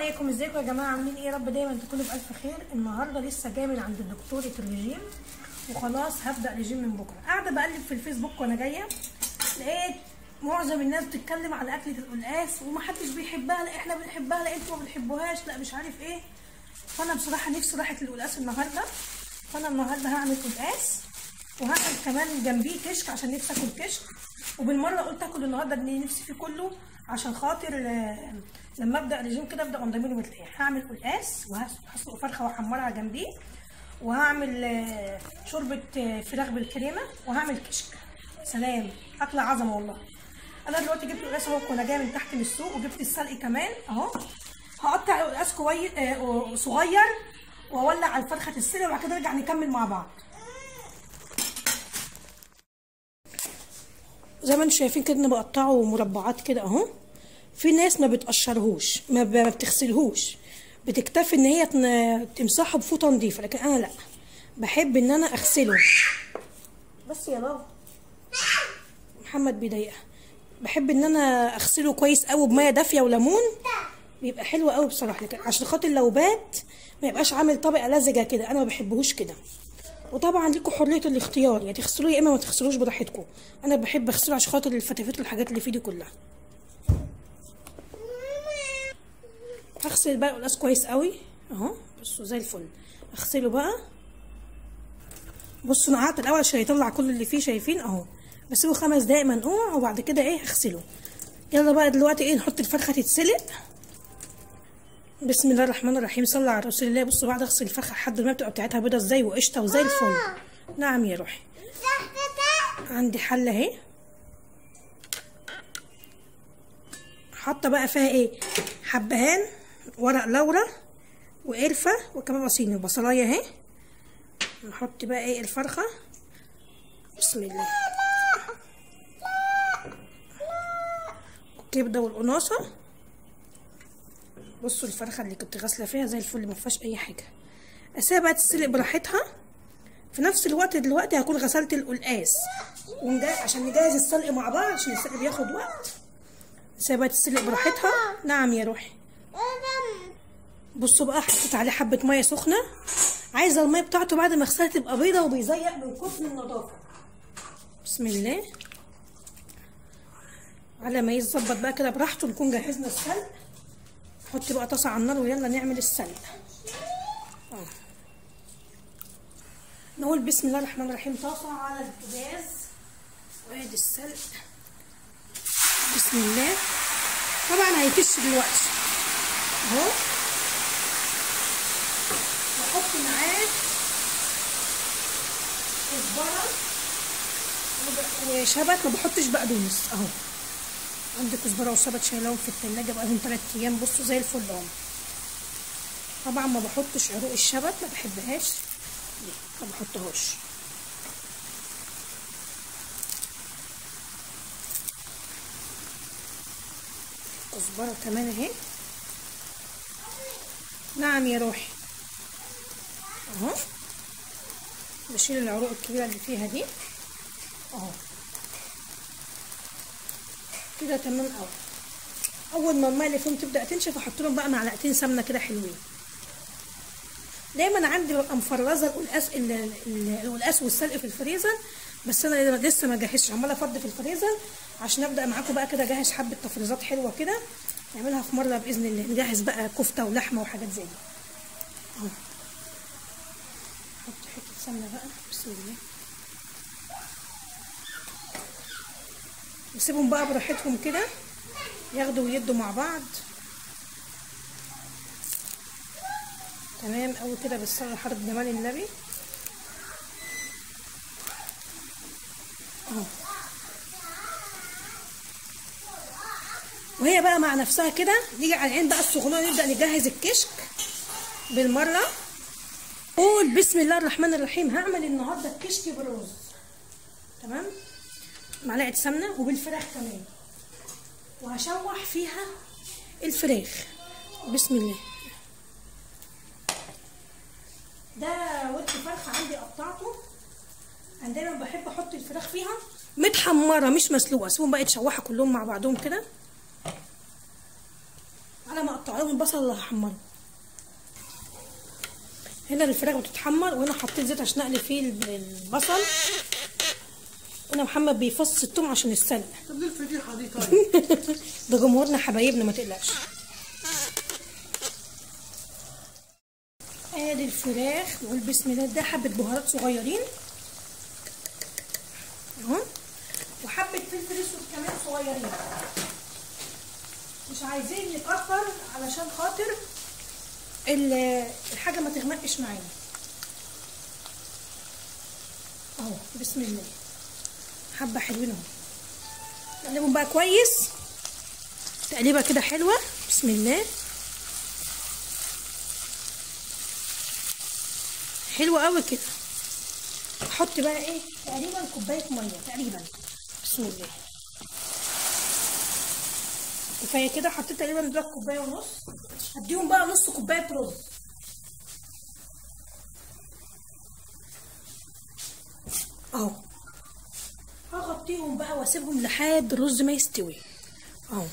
عليكم ازيكم يا جماعه عاملين ايه يا رب دايما تكونوا بالف خير النهارده لسه جايه من عند دكتوره الرجيم وخلاص هبدا رجيم من بكره قاعده بقلب في الفيسبوك وانا جايه لقيت معظم الناس بتتكلم على اكله القلقاس ومحدش بيحبها لا احنا بنحبها لا انتوا ما بتحبوهاش لا مش عارف ايه فانا بصراحه نفسي راحت للقلقاس النهارده فانا النهارده هعمل قلقاس وهعمل كمان جنبيه كشك عشان نفسي اكل كشك وبالمره قلت اكل النهارده اللي نفسي فيه كله عشان خاطر آه، لما ابدا رجيم كده ابدا ضميري مرتاح هعمل قلقاس وهسلق فرخه واحمرها جنبيه وهعمل آه، شوربه آه، فراخ بالكريمه وهعمل كشك سلام اكله عظمه والله انا دلوقتي جبت القلقاس اهو كنا جايه من تحت من السوق وجبت السلق كمان اهو هقطع القلقاس كويس آه، صغير واولع على الفرخه تتسلق وبعد كده نرجع نكمل مع بعض زي ما انتم شايفين كده انا بقطعه مربعات كده اهو في ناس ما بتقشرهوش ما ب- ما بتغسلهوش بتكتفي ان هي تن- تمسحه بفوطه نظيفه لكن انا لا بحب ان انا اغسله بس يا بابا محمد بيضايقها بحب ان انا اغسله كويس قوي بميه دافيه وليمون بيبقى حلو قوي بصراحه لكن عشان خاطر لو بات ما يبقاش عامل طبقه لزجه كده انا ما بحبهوش كده وطبعا ليكوا حريه الاختيار يا تغسلوه يا اما ما تغسلوش براحتكم انا بحب اغسله عشان خاطر الفتافيت والحاجات اللي فيه دي كلها هغسل بقى القلقاس كويس قوي اهو بصوا زي الفل اغسله بقى بصوا نقعت الاول عشان يطلع كل اللي فيه شايفين اهو بسيبه خمس دقايق منقوع وبعد كده ايه هغسله يلا بقى دلوقتي ايه نحط الفرخه تتسلق بسم الله الرحمن الرحيم صلى على رسول الله بصوا بعد اغسل الفرخه لحد ما بتبقى بتاعتها بيضه ازاي وقشطه وزي الفل نعم يا روحي عندي حله اهي حاطه بقى فيها ايه حبهان ورق لورا وقرفه وكمان بصيني وبصلايه اهي نحط بقى ايه الفرخه بسم الله الكبده والقناصه بصوا الفرخه اللي كنت غاسله فيها زي الفل ما فيهاش اي حاجه اسيبها بقى تتسلق براحتها في نفس الوقت دلوقتي هكون غسلت القلقاس ونجا- عشان نجهز السلق مع بعض عشان السلق بياخد وقت سيبها تتسلق براحتها نعم يا روحي بصوا بقى حطيت عليه حبه ميه سخنه عايزه الميه بتاعته بعد ما اغسلها تبقى بيضه وبيزيق من كتر النظافه بسم الله على ما يتظبط بقى كده براحته نكون جهزنا السلق نحط بقى طاسه على النار ويلا نعمل السلق آه. نقول بسم الله الرحمن الرحيم طاسه على البوتاجاز وادي السلق بسم الله طبعا هيكش دلوقتي اهو بحط معاه كزبره وب- وشبت ما بحطش بقدونس اهو عندي كزبره وشبت شايلاهم في التلاجة بقالهم تلات ايام بصوا زي الفل اهو طبعا ما بحطش عروق الشبت ما بحبهاش دي ما بحطهاش كزبره كمان اهي نعم يا روحي اهو بشيل العروق الكبيره اللي فيها دي اهو كده تمام قوي اول ما الميه اللي فيهم تبدا تنشف احط لهم بقى معلقتين سمنه كده حلوين دايما عندي ببقى مفرزه القلقاس ال- ال- القلقاس والسلق في الفريزر بس انا لسه ما جهزتش عماله افضي في الفريزر عشان ابدا معاكم بقى كده اجهز حبه تفريزات حلوه كده نعملها في مره باذن الله نجهز بقى كفته ولحمه وحاجات زي دي اهو احط حته سمنه بقى بسم الله نسيبهم بقى براحتهم كده ياخدوا ويدوا مع بعض تمام قوي كده بالصلاه حرب جمال النبي اهو وهي بقى مع نفسها كده نيجي على العين بقى الصغنونه نبدا نجهز الكشك بالمره قول بسم الله الرحمن الرحيم هعمل النهارده الكشك بالرز تمام معلقه سمنه وبالفراخ كمان وهشوح فيها الفراخ بسم الله ده ورك فرخه عندي قطعته انا دايما بحب احط الفراخ فيها متحمره مش مسلوقه اسيبهم بقى يتشوحوا كلهم مع بعضهم كده على ما اقطع لهم البصل اللي هحمره هنا الفراخ بتتحمر وهنا حطيت زيت عشان اقلي فيه البصل هنا محمد بيفص التوم عشان السلق طب ليه الفضيحه دي طيب؟ ده جمهورنا حبايبنا ما تقلقش ادي الفراخ نقول بسم الله ده حبه بهارات صغيرين اهو وحبه فلفل اسود كمان صغيرين مش عايزين نكتر علشان خاطر الحاجه ما تغمقش معانا اهو بسم الله حبه حلوين اهو نقلبهم بقى كويس تقليبه كده حلوه بسم الله حلوه قوي كده احط بقى ايه تقريبا كوبايه ميه تقريبا بسم الله كفايه كده حطيت تقريبا دلوقتي كوبايه ونص هديهم بقى نص كوبايه رز اهو هغطيهم بقى واسيبهم لحد الرز ما يستوي اهو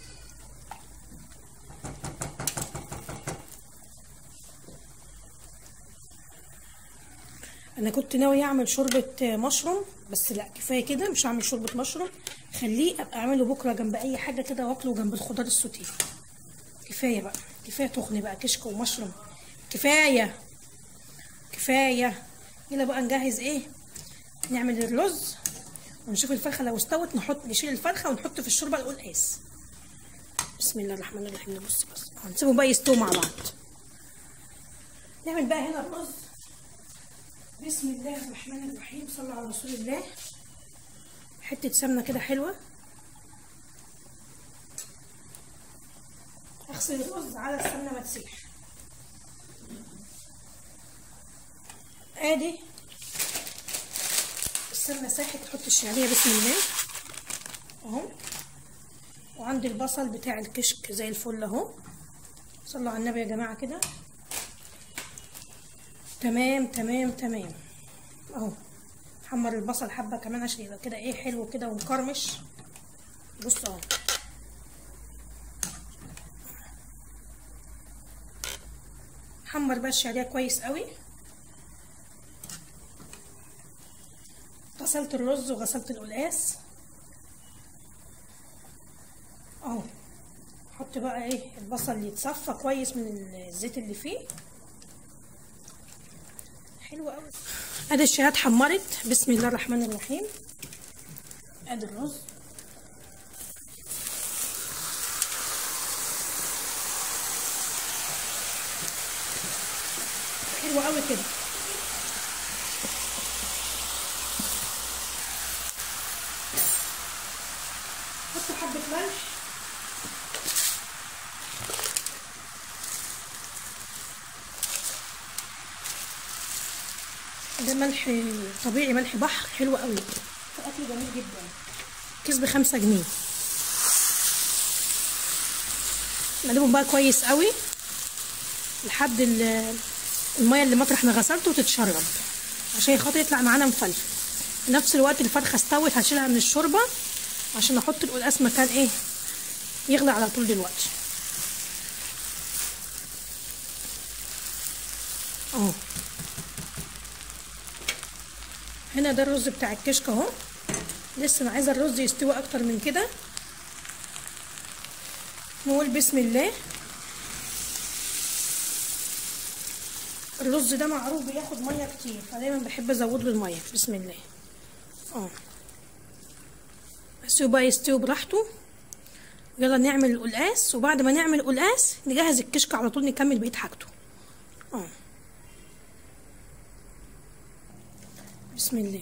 انا كنت ناوي اعمل شوربه مشروم بس لا كفايه كده مش هعمل شوربه مشروم خليه ابقى اعمله بكره جنب اي حاجه كده واكله جنب الخضار السوتيه كفايه بقى كفايه تخني بقى كشك ومشروم كفايه كفايه يلا بقى نجهز ايه نعمل الرز ونشوف الفرخه لو استوت نحط نشيل الفرخه ونحط في الشوربه القلقاس بسم الله الرحمن الرحيم نبص بس هنسيبهم بقى يستووا مع بعض نعمل بقى هنا الرز بسم الله الرحمن الرحيم صلى على رسول الله حته سمنه كده حلوه اغسل الرز على السمنه ما تسيح ادي السمنه ساحت تحط الشعريه بسم الله اهو وعندي البصل بتاع الكشك زي الفل اهو صلوا على النبي يا جماعه كده تمام تمام تمام اهو حمر البصل حبه كمان عشان يبقى كده ايه حلو كده ومقرمش بص اهو حمر بقى الشعريه كويس قوي غسلت الرز وغسلت القلقاس اهو احط بقى ايه البصل يتصفى كويس من الزيت اللي فيه حلو قوي ادي الشهاد حمرت بسم الله الرحمن الرحيم ادي الرز حلو قوي كده حط حبه ملح ده ملح طبيعي ملح بحر حلو قوي اكل جميل جدا كيس بخمسة جنيه نقلبهم بقى كويس قوي لحد الميه اللي مطرح ما غسلته تتشرب عشان خاطر يطلع معانا مفلفل في نفس الوقت الفرخه استوت هشيلها من الشوربه عشان احط القلقاس مكان ايه يغلى على طول دلوقتي اهو هنا ده الرز بتاع الكشك اهو لسه انا عايزه الرز يستوي اكتر من كده نقول بسم الله الرز ده معروف بياخد ميه كتير فدايما بحب ازود له الميه بسم الله اه اسيبه بقى يستوي براحته يلا نعمل القلقاس وبعد ما نعمل القلقاس نجهز الكشك على طول نكمل بقيه حاجته اه بسم الله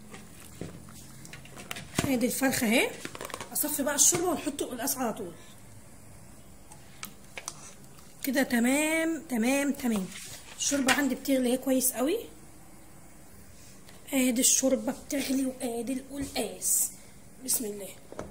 ادي الفرخه اهي اصفي بقى الشوربه ونحط القلقاس على طول كده تمام تمام تمام الشوربه عندي بتغلي اهي كويس قوي ادي الشوربه بتغلي وادي القلقاس بسم الله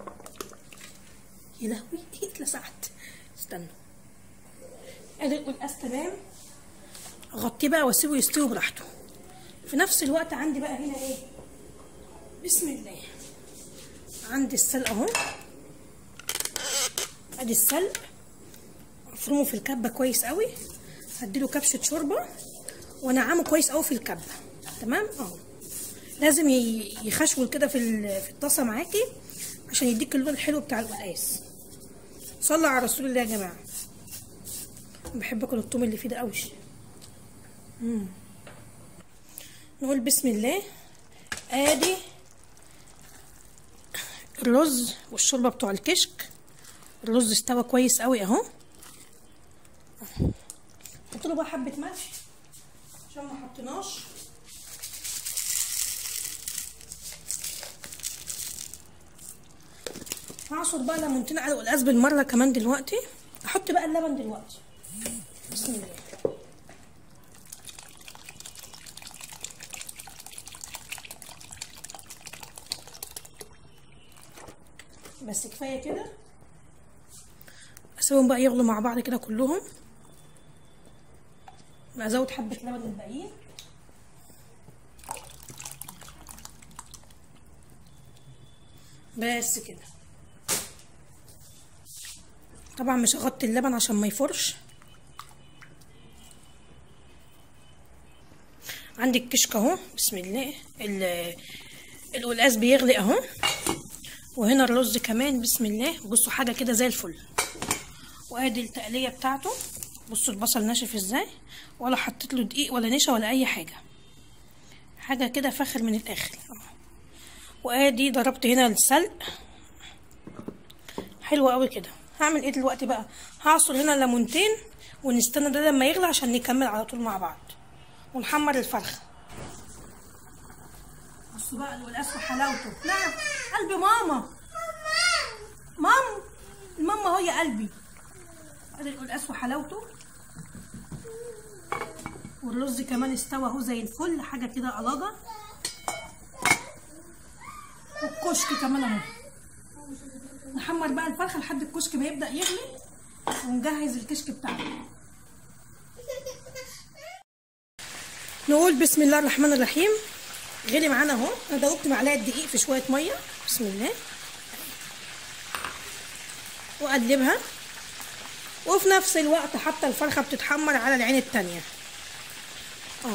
يا لهوي ايه اتلسعت استنوا ادي القلقاس تمام اغطيه بقى واسيبه يستوي براحته في نفس الوقت عندي بقى هنا ايه بسم الله عندي السلق اهو ادي السلق افرمه في الكبه كويس قوي هديله كبشه شوربه وانعمه كويس قوي في الكبه تمام اه لازم ي- يخشول كده في ال- في الطاسه معاكي عشان يديك اللون الحلو بتاع القلقاس صلوا على رسول الله يا جماعه بحب اكل الثوم اللي فيه ده قوي مم. نقول بسم الله ادي الرز والشوربه بتوع الكشك الرز استوى كويس قوي اهو حط له بقى حبه ملح عشان ما حطيناش هعصر بقى ليمونتين على القلقاس بالمره كمان دلوقتي احط بقى اللبن دلوقتي بسم الله بس كفايه كده اسيبهم بقى يغلوا مع بعض كده كلهم بقى ازود حبه لبن الباقيين بس كده طبعا مش هغطي اللبن عشان ما يفرش عندي الكشك اهو بسم الله ال- القلقاس بيغلي اهو وهنا الرز كمان بسم الله بصوا حاجه كده زي الفل وادي التقليه بتاعته بصوا البصل ناشف ازاي ولا حطيت له دقيق ولا نشا ولا اي حاجه حاجه كده فاخر من الاخر وادي ضربت هنا السلق حلو قوي كده هعمل ايه دلوقتي بقى هعصر هنا ليمونتين ونستنى ده لما يغلى عشان نكمل على طول مع بعض ونحمر الفرخه بصوا بقى القلقاس وحلاوته نعم قلبي ماما ماما الماما هو يا قلبي ادي القلقاس وحلاوته والرز كمان استوى اهو زي الفل حاجه كده قلاجه والكشك كمان اهو نحمر بقى الفرخه لحد الكشك ما يبدا يغلي ونجهز الكشك بتاعنا نقول بسم الله الرحمن الرحيم غلي معانا اهو انا دوبت معلقه دقيق في شويه ميه بسم الله واقلبها وفي نفس الوقت حتى الفرخه بتتحمر على العين التانية اه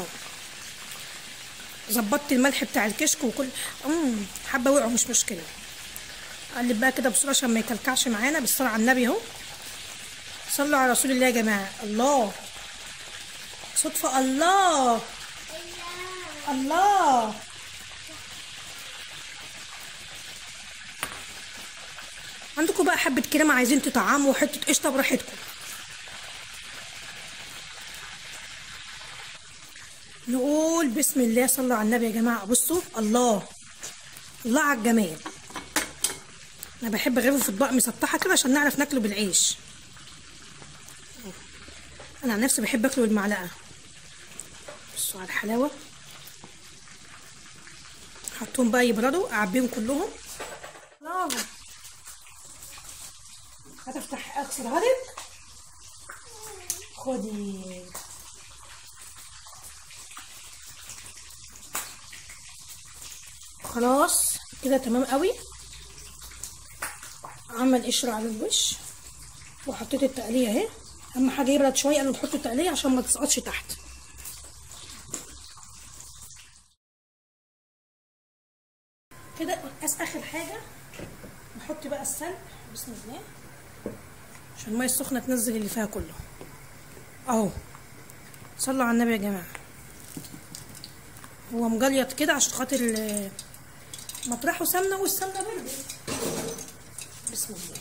ظبطت الملح بتاع الكشك وكل امم حبه وقعوا مش مشكله اقلب بقى كده بسرعه عشان ما يكلكعش معانا بالصلاه على النبي اهو صلوا على رسول الله يا جماعه الله صدفه الله الله عندكم بقى حبه كريمه عايزين تطعموا وحته قشطه براحتكم نقول بسم الله صلوا على النبي يا جماعه بصوا الله الله على الجمال انا بحب اغرفه في اطباق مسطحه كده عشان نعرف ناكله بالعيش انا عن نفسي بحب اكله بالمعلقه بصوا على الحلاوه حطهم بقى يبردوا اعبيهم كلهم برافو هتفتح اكسرها لك خدي خلاص كده تمام قوي عمل قشر على الوش وحطيت التقليه اهي اهم حاجه يبرد شويه قبل ما تحطوا التقليه عشان ما تسقطش تحت كده قلقاس اخر حاجه نحط بقى السلق بسم الله عشان الميه السخنه تنزل اللي فيها كله اهو صلوا على النبي يا جماعه هو مجليط كده عشان خاطر ال- مطرحه سمنه والسمنه بردت بسم الله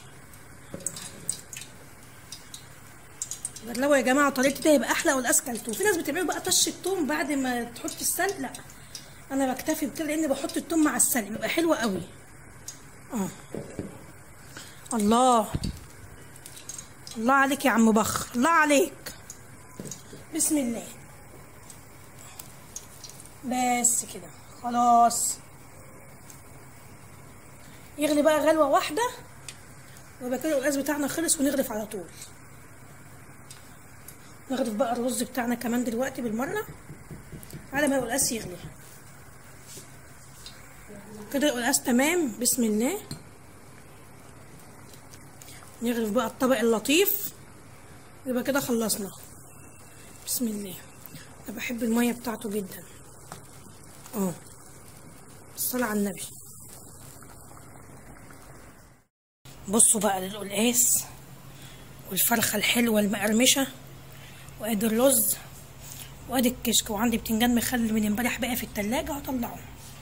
جربوا يا جماعه طريقتي ده يبقى احلى والقاس كلته في ناس بتعمله بقى طش التوم بعد ما تحط السلق لا انا بكتفي بكده لان بحط التوم مع السلق بيبقى حلو قوي اه الله الله عليك يا عم بخ الله عليك بسم الله بس كده خلاص يغلي بقى غلوه واحده ويبقى كده القلقاس بتاعنا خلص ونغرف على طول نغرف بقى الرز بتاعنا كمان دلوقتي بالمره على ما القلقاس يغلي كده القلقاس تمام بسم الله نغرف بقى الطبق اللطيف يبقى كده خلصنا بسم الله انا بحب الميه بتاعته جدا اه الصلاة على النبي بصوا بقى للقلقاس والفرخة الحلوة المقرمشة وادي الرز وادي الكشك وعندي بتنجان مخلل من امبارح بقى في التلاجة هطلعه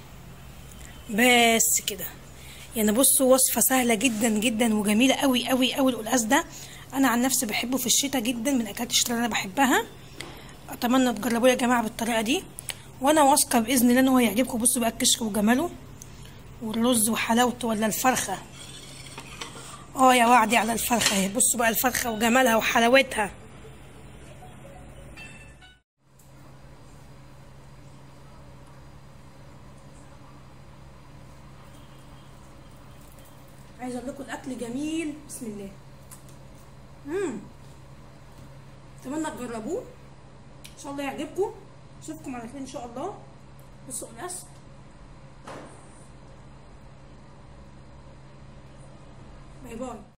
بس كده يعني بصوا وصفة سهلة جدا جدا وجميلة قوي قوي قوي القلقاس ده انا عن نفسي بحبه في الشتاء جدا من اكلات الشتاء اللي انا بحبها اتمنى تجربوه يا جماعة بالطريقة دي وانا واثقة باذن الله ان هو يعجبكم بصوا بقى الكشك وجماله والرز وحلاوته ولا الفرخة اه يا وعدي على الفرخة اهي بصوا بقى الفرخة وجمالها وحلاوتها عايزه اقول لكم الاكل جميل بسم الله امم اتمنى تجربوه ان شاء الله يعجبكم اشوفكم على خير ان شاء الله بصوا القلقاس باي باي